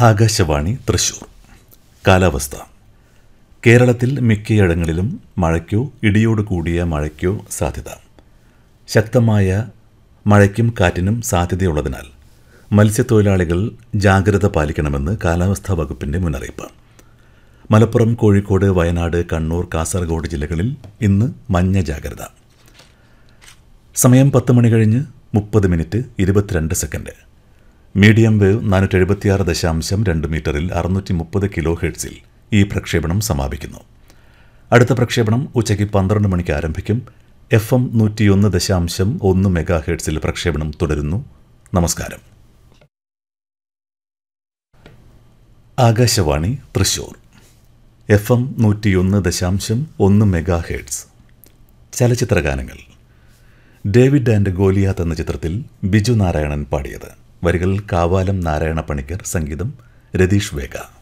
ആകാശവാണി തൃശൂർ കാലാവസ്ഥ കേരളത്തിൽ മിക്കയിടങ്ങളിലും മഴയ്ക്കോ ഇടിയോട് കൂടിയ മഴയ്ക്കോ സാധ്യത ശക്തമായ മഴയ്ക്കും കാറ്റിനും സാധ്യതയുള്ളതിനാൽ മത്സ്യത്തൊഴിലാളികൾ ജാഗ്രത പാലിക്കണമെന്ന് കാലാവസ്ഥാ വകുപ്പിന്റെ മുന്നറിയിപ്പ് മലപ്പുറം കോഴിക്കോട് വയനാട് കണ്ണൂർ കാസർഗോഡ് ജില്ലകളിൽ ഇന്ന് മഞ്ഞ ജാഗ്രത സമയം പത്ത് മണി കഴിഞ്ഞ് മുപ്പത് മിനിറ്റ് ഇരുപത്തിരണ്ട് സെക്കൻഡ് മീഡിയം വേവ് നാനൂറ്റി എഴുപത്തിയാറ് ദശാംശം രണ്ട് മീറ്ററിൽ അറുന്നൂറ്റി മുപ്പത് കിലോ ഹെർട്സിൽ ഈ പ്രക്ഷേപണം സമാപിക്കുന്നു അടുത്ത പ്രക്ഷേപണം ഉച്ചയ്ക്ക് പന്ത്രണ്ട് മണിക്ക് ആരംഭിക്കും എഫ് എം നൂറ്റിയൊന്ന് ദശാംശം ഒന്ന് മെഗാ ഹെർട്സിൽ പ്രക്ഷേപണം തുടരുന്നു നമസ്കാരം ആകാശവാണി തൃശൂർ എഫ് എം നൂറ്റിയൊന്ന് ദശാംശം ഒന്ന് മെഗാ ഹെർട്സ് ചലച്ചിത്രഗാനങ്ങൾ ഡേവിഡ് ആൻഡ് ഗോലിയാത്ത് എന്ന ചിത്രത്തിൽ ബിജു നാരായണൻ പാടിയത് വരികൾ കാവാലം നാരായണ പണിക്കർ സംഗീതം രതീഷ് വേഗ